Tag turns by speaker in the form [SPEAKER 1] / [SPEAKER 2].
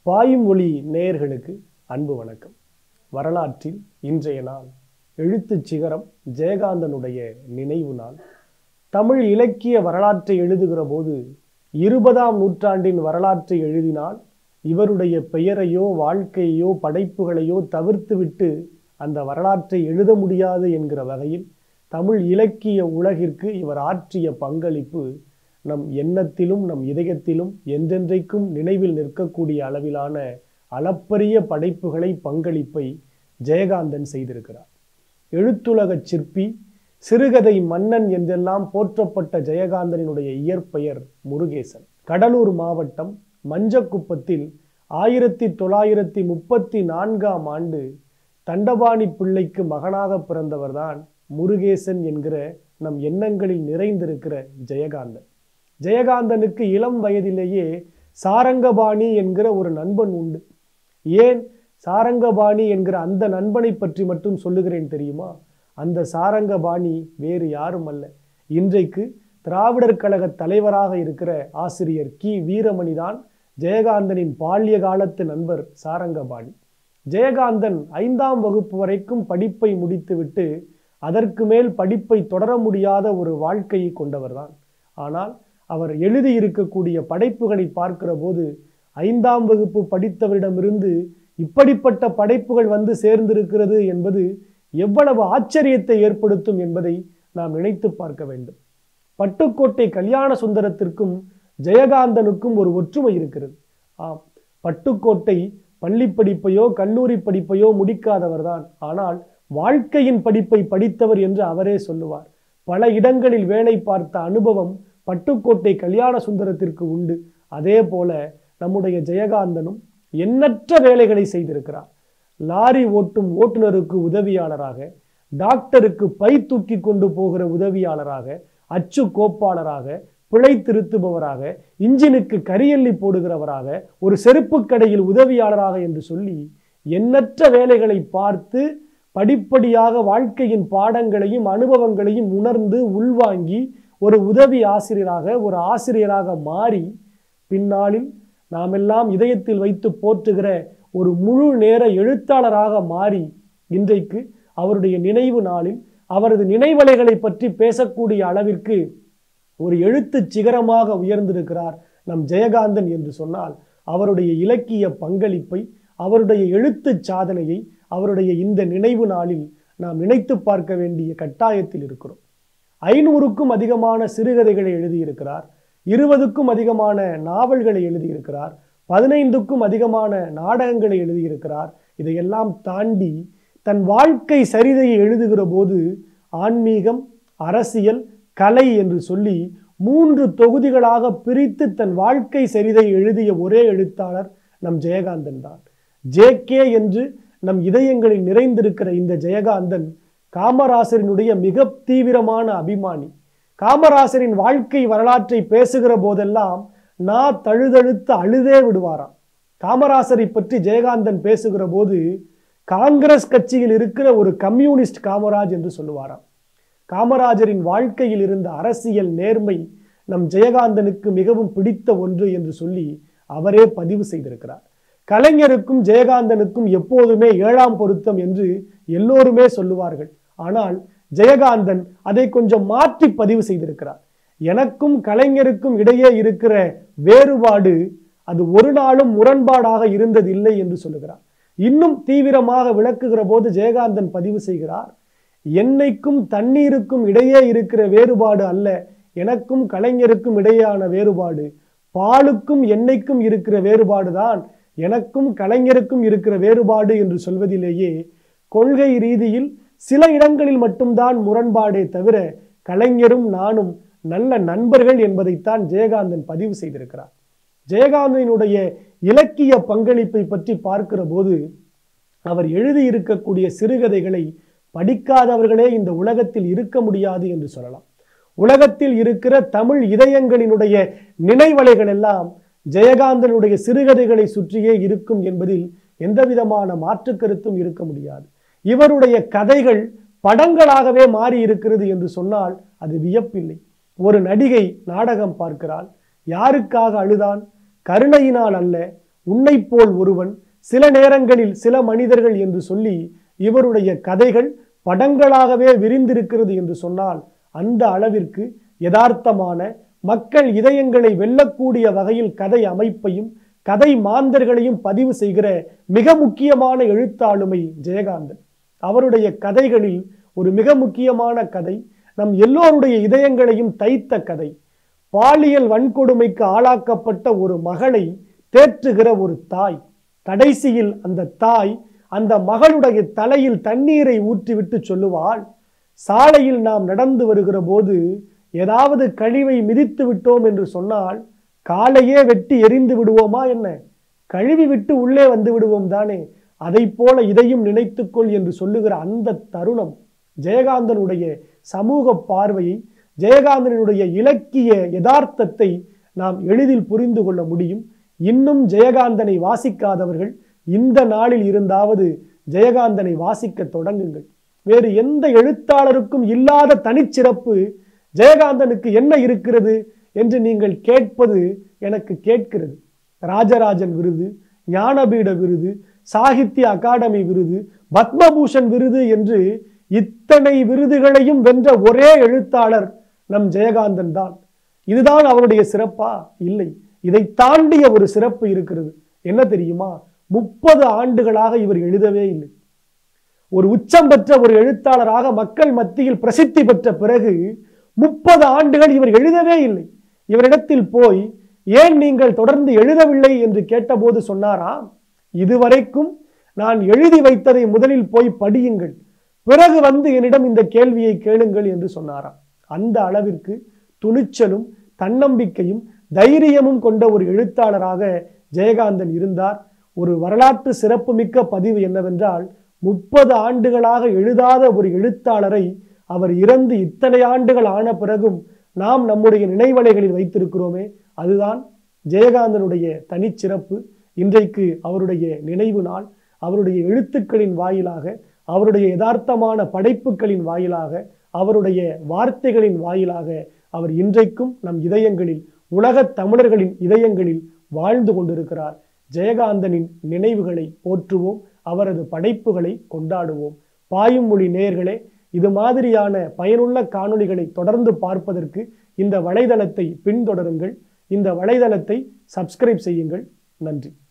[SPEAKER 1] பாயும் ஒளி நேயர்களுக்கு அன்பு வணக்கம் வரலாற்றில் இன்றைய நாள் எழுத்துச் சிகரம் ஜெயகாந்தனுடைய நினைவு நாள் தமிழ் இலக்கிய வரலாற்றை எழுதுகிற போது இருபதாம் நூற்றாண்டின் வரலாற்றை எழுதினால் இவருடைய பெயரையோ வாழ்க்கையோ படைப்புகளையோ தவிர்த்துவிட்டு அந்த வரலாற்றை எழுத முடியாது என்கிற வகையில் தமிழ் இலக்கிய உலகிற்கு இவர் ஆற்றிய பங்களிப்பு நம் எண்ணத்திலும் நம் இதயத்திலும் என்றென்றைக்கும் நினைவில் நிற்கக்கூடிய அளவிலான அளப்பரிய படைப்புகளை பங்களிப்பை ஜெயகாந்தன் செய்திருக்கிறார் எழுத்துலகச் சிற்பி சிறுகதை மன்னன் என்றெல்லாம் போற்றப்பட்ட ஜெயகாந்தனினுடைய இயற்பெயர் முருகேசன் கடலூர் மாவட்டம் மஞ்சக்குப்பத்தில் ஆயிரத்தி தொள்ளாயிரத்தி முப்பத்தி நான்காம் ஆண்டு தண்டபாணி பிள்ளைக்கு மகனாக பிறந்தவர்தான் முருகேசன் என்கிற நம் எண்ணங்களில் நிறைந்திருக்கிற ஜெயகாந்தன் ஜெயகாந்தனுக்கு இளம் வயதிலேயே சாரங்கபாணி என்கிற ஒரு நண்பன் உண்டு ஏன் சாரங்கபாணி என்கிற அந்த நண்பனை பற்றி மட்டும் சொல்லுகிறேன் தெரியுமா அந்த சாரங்கபாணி வேறு யாரும் அல்ல இன்றைக்கு திராவிடர் கழக தலைவராக இருக்கிற ஆசிரியர் கி வீரமணிதான் ஜெயகாந்தனின் பால்ய காலத்து நண்பர் சாரங்கபாணி ஜெயகாந்தன் ஐந்தாம் வகுப்பு வரைக்கும் படிப்பை முடித்துவிட்டு அதற்கு மேல் படிப்பை தொடர முடியாத ஒரு வாழ்க்கையை கொண்டவர்தான் ஆனால் அவர் எழுதியிருக்கக்கூடிய படைப்புகளை பார்க்கிற போது ஐந்தாம் வகுப்பு படித்தவரிடமிருந்து இப்படிப்பட்ட படைப்புகள் வந்து சேர்ந்திருக்கிறது என்பது எவ்வளவு ஆச்சரியத்தை ஏற்படுத்தும் என்பதை நாம் நினைத்து பார்க்க வேண்டும் பட்டுக்கோட்டை கல்யாண சுந்தரத்திற்கும் ஜெயகாந்தனுக்கும் ஒரு ஒற்றுமை இருக்கிறது ஆம் பட்டுக்கோட்டை பள்ளி படிப்பையோ கல்லூரி படிப்பையோ முடிக்காதவர்தான் ஆனால் வாழ்க்கையின் படிப்பை படித்தவர் என்று அவரே சொல்லுவார் பல இடங்களில் வேலை பார்த்த அனுபவம் பட்டுக்கோட்டை கல்யாண சுந்தரத்திற்கு உண்டு அதே போல நம்முடைய ஜெயகாந்தனும் எண்ணற்ற வேலைகளை செய்திருக்கிறார் லாரி ஓட்டும் ஓட்டுநருக்கு உதவியாளராக டாக்டருக்கு பை தூக்கி கொண்டு போகிற உதவியாளராக அச்சு கோப்பாளராக பிழை திருத்துபவராக இன்ஜினுக்கு கரியல்லி போடுகிறவராக ஒரு செருப்பு கடையில் உதவியாளராக என்று சொல்லி எண்ணற்ற வேலைகளை பார்த்து படிப்படியாக வாழ்க்கையின் பாடங்களையும் அனுபவங்களையும் உணர்ந்து உள்வாங்கி ஒரு உதவி ஆசிரியராக ஒரு ஆசிரியராக மாறி பின்னாளில் நாமெல்லாம் இதயத்தில் வைத்து போற்றுகிற ஒரு முழு நேர எழுத்தாளராக மாறி இன்றைக்கு அவருடைய நினைவு நாளில் அவரது நினைவலைகளை பற்றி பேசக்கூடிய அளவிற்கு ஒரு எழுத்து சிகரமாக உயர்ந்திருக்கிறார் நம் ஜெயகாந்தன் என்று சொன்னால் அவருடைய இலக்கிய பங்களிப்பை அவருடைய எழுத்து சாதனையை அவருடைய இந்த நினைவு நாளில் நாம் நினைத்து பார்க்க வேண்டிய கட்டாயத்தில் இருக்கிறோம் ஐநூறுக்கும் அதிகமான சிறுகதைகளை எழுதியிருக்கிறார் இருபதுக்கும் அதிகமான நாவல்களை எழுதியிருக்கிறார் பதினைந்துக்கும் அதிகமான நாடகங்களை எழுதியிருக்கிறார் இதையெல்லாம் தாண்டி தன் வாழ்க்கை சரிதையை எழுதுகிற போது ஆன்மீகம் அரசியல் கலை என்று சொல்லி மூன்று தொகுதிகளாக பிரித்து தன் வாழ்க்கை சரிதை எழுதிய ஒரே எழுத்தாளர் நம் ஜெயகாந்தன் தான் ஜே கே என்று நம் இதயங்களில் நிறைந்திருக்கிற இந்த ஜெயகாந்தன் காமராசரினுடைய மிக தீவிரமான அபிமானி காமராசரின் வாழ்க்கை வரலாற்றை பேசுகிற போதெல்லாம் நான் தழுதழுத்து அழுதே விடுவாராம் காமராசரை பற்றி ஜெயகாந்தன் பேசுகிற போது காங்கிரஸ் கட்சியில் இருக்கிற ஒரு கம்யூனிஸ்ட் காமராஜ் என்று சொல்லுவாராம் காமராஜரின் வாழ்க்கையில் இருந்த அரசியல் நேர்மை நம் ஜெயகாந்தனுக்கு மிகவும் பிடித்த ஒன்று என்று சொல்லி அவரே பதிவு செய்திருக்கிறார் கலைஞருக்கும் ஜெயகாந்தனுக்கும் எப்போதுமே ஏழாம் பொருத்தம் என்று எல்லோருமே சொல்லுவார்கள் ஆனால் ஜெயகாந்தன் அதை கொஞ்சம் மாற்றி பதிவு செய்திருக்கிறார் எனக்கும் கலைஞருக்கும் இடையே இருக்கிற வேறுபாடு அது ஒரு நாளும் முரண்பாடாக இருந்ததில்லை என்று சொல்லுகிறார் இன்னும் தீவிரமாக விளக்குகிற போது ஜெயகாந்தன் பதிவு செய்கிறார் என்னைக்கும் தண்ணீருக்கும் இடையே இருக்கிற வேறுபாடு அல்ல எனக்கும் கலைஞருக்கும் இடையேயான வேறுபாடு பாலுக்கும் எண்ணெய்க்கும் இருக்கிற வேறுபாடு தான் எனக்கும் கலைஞருக்கும் இருக்கிற வேறுபாடு என்று சொல்வதிலேயே கொள்கை ரீதியில் சில இடங்களில் மட்டும்தான் முரண்பாடே தவிர கலைஞரும் நானும் நல்ல நண்பர்கள் என்பதைத்தான் ஜெயகாந்தன் பதிவு செய்திருக்கிறார் ஜெயகாந்தனுடைய இலக்கிய பங்களிப்பை பற்றி பார்க்கிற போது அவர் எழுதியிருக்கக்கூடிய சிறுகதைகளை படிக்காதவர்களே இந்த உலகத்தில் இருக்க முடியாது என்று சொல்லலாம் உலகத்தில் இருக்கிற தமிழ் இதயங்களினுடைய நினைவலைகள் எல்லாம் ஜெயகாந்தனுடைய சிறுகதைகளை சுற்றியே இருக்கும் என்பதில் எந்தவிதமான மாற்று கருத்தும் இருக்க முடியாது இவருடைய கதைகள் படங்களாகவே மாறி இருக்கிறது என்று சொன்னால் அது வியப்பில்லை ஒரு நடிகை நாடகம் பார்க்கிறாள் யாருக்காக அழுதான் கருணையினால் அல்ல உன்னைப் போல் ஒருவன் சில நேரங்களில் சில மனிதர்கள் என்று சொல்லி இவருடைய கதைகள் படங்களாகவே விரிந்திருக்கிறது என்று சொன்னால் அந்த அளவிற்கு யதார்த்தமான மக்கள் இதயங்களை வெல்லக்கூடிய வகையில் கதை அமைப்பையும் கதை மாந்தர்களையும் பதிவு செய்கிற மிக முக்கியமான எழுத்தாளுமை ஜெயகாந்தன் அவருடைய கதைகளில் ஒரு மிக முக்கியமான கதை நம் எல்லோருடைய இதயங்களையும் தைத்த கதை பாலியல் வன்கொடுமைக்கு ஆளாக்கப்பட்ட ஒரு மகளை தேற்றுகிற ஒரு தாய் கடைசியில் அந்த தாய் அந்த மகளுடைய தலையில் தண்ணீரை ஊற்றிவிட்டு சொல்லுவாள் சாலையில் நாம் நடந்து வருகிற போது ஏதாவது கழிவை மிதித்து விட்டோம் என்று சொன்னால் காலையே வெட்டி எரிந்து விடுவோமா என்ன கழுவி விட்டு உள்ளே வந்து விடுவோம் தானே அதை போல இதையும் நினைத்துக்கொள் என்று சொல்லுகிற அந்த தருணம் ஜெயகாந்தனுடைய சமூக பார்வையை ஜெயகாந்தனுடைய இலக்கிய யதார்த்தத்தை நாம் எளிதில் புரிந்து கொள்ள முடியும் இன்னும் ஜெயகாந்தனை வாசிக்காதவர்கள் இந்த நாளில் இருந்தாவது ஜெயகாந்தனை வாசிக்க தொடங்குங்கள் வேறு எந்த எழுத்தாளருக்கும் இல்லாத தனிச்சிறப்பு ஜெயகாந்தனுக்கு என்ன இருக்கிறது என்று நீங்கள் கேட்பது எனக்கு கேட்கிறது ராஜராஜன் விருது ஞானபீட விருது சாகித்ய அகாடமி விருது பத்மபூஷன் விருது என்று இத்தனை விருதுகளையும் வென்ற ஒரே எழுத்தாளர் நம் ஜெயகாந்தன் தான் இதுதான் அவருடைய சிறப்பா இல்லை இதை தாண்டிய ஒரு சிறப்பு இருக்கிறது என்ன தெரியுமா முப்பது ஆண்டுகளாக இவர் எழுதவே இல்லை ஒரு உச்சம் பெற்ற ஒரு எழுத்தாளராக மக்கள் மத்தியில் பிரசித்தி பெற்ற பிறகு முப்பது ஆண்டுகள் இவர் எழுதவே இல்லை இவரிடத்தில் போய் ஏன் நீங்கள் தொடர்ந்து எழுதவில்லை என்று கேட்டபோது சொன்னாராம் இதுவரைக்கும் நான் எழுதி வைத்ததை முதலில் போய் படியுங்கள் பிறகு வந்து என்னிடம் இந்த கேள்வியை கேளுங்கள் என்று சொன்னாராம் அந்த அளவிற்கு துணிச்சலும் தன்னம்பிக்கையும் தைரியமும் கொண்ட ஒரு எழுத்தாளராக ஜெயகாந்தன் இருந்தார் ஒரு வரலாற்று சிறப்புமிக்க பதிவு என்னவென்றால் முப்பது ஆண்டுகளாக எழுதாத ஒரு எழுத்தாளரை அவர் இறந்து இத்தனை ஆண்டுகள் ஆன பிறகும் நாம் நம்முடைய நினைவலைகளில் வைத்திருக்கிறோமே அதுதான் ஜெயகாந்தனுடைய தனிச்சிறப்பு இன்றைக்கு அவருடைய நினைவு நாள் அவருடைய எழுத்துக்களின் வாயிலாக அவருடைய யதார்த்தமான படைப்புகளின் வாயிலாக அவருடைய வார்த்தைகளின் வாயிலாக அவர் இன்றைக்கும் நம் இதயங்களில் உலகத் தமிழர்களின் இதயங்களில் வாழ்ந்து கொண்டிருக்கிறார் ஜெயகாந்தனின் நினைவுகளை போற்றுவோம் அவரது படைப்புகளை கொண்டாடுவோம் பாயும் மொழி நேயர்களே இது மாதிரியான பயனுள்ள காணொளிகளை தொடர்ந்து பார்ப்பதற்கு இந்த வலைதளத்தை பின்தொடருங்கள் இந்த வலைதளத்தை சப்ஸ்கிரைப் செய்யுங்கள் நன்றி